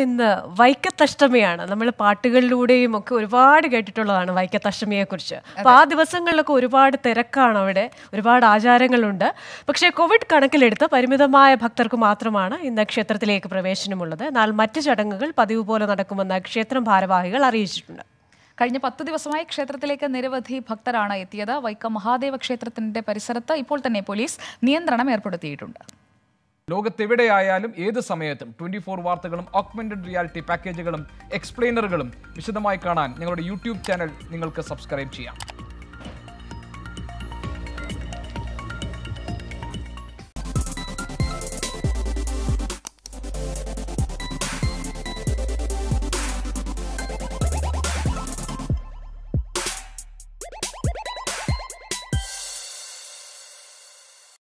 ഇന്ന് വൈക്കത്തഷ്ടമിയാണ് നമ്മൾ പാട്ടുകളിലൂടെയും ഒക്കെ ഒരുപാട് കേട്ടിട്ടുള്ളതാണ് വൈക്കത്തഷ്ടമിയെ കുറിച്ച് അപ്പൊ ആ ദിവസങ്ങളിലൊക്കെ ഒരുപാട് തിരക്കാണ് അവിടെ ഒരുപാട് ആചാരങ്ങളുണ്ട് പക്ഷേ കോവിഡ് കണക്കിലെടുത്ത് പരിമിതമായ ഭക്തർക്ക് മാത്രമാണ് ഇന്ന് ക്ഷേത്രത്തിലേക്ക് പ്രവേശനമുള്ളത് എന്നാൽ മറ്റ് ചടങ്ങുകൾ പതിവ് പോലെ നടക്കുമെന്ന് ക്ഷേത്രം ഭാരവാഹികൾ അറിയിച്ചിട്ടുണ്ട് കഴിഞ്ഞ പത്ത് ദിവസമായി ക്ഷേത്രത്തിലേക്ക് നിരവധി ഭക്തരാണ് എത്തിയത് വൈക്കം മഹാദേവ ക്ഷേത്രത്തിന്റെ പരിസരത്ത് ഇപ്പോൾ തന്നെ പോലീസ് നിയന്ത്രണം ഏർപ്പെടുത്തിയിട്ടുണ്ട് ലോകത്തെവിടെയായാലും ഏത് സമയത്തും ട്വന്റി ഫോർ വാർത്തകളും ഓഗ്മെന്റഡ് റിയാലിറ്റി പാക്കേജുകളും എക്സ്പ്ലെയിനറുകളും വിശദമായി കാണാൻ ഞങ്ങളുടെ യൂട്യൂബ് ചാനൽ നിങ്ങൾക്ക് സബ്സ്ക്രൈബ് ചെയ്യാം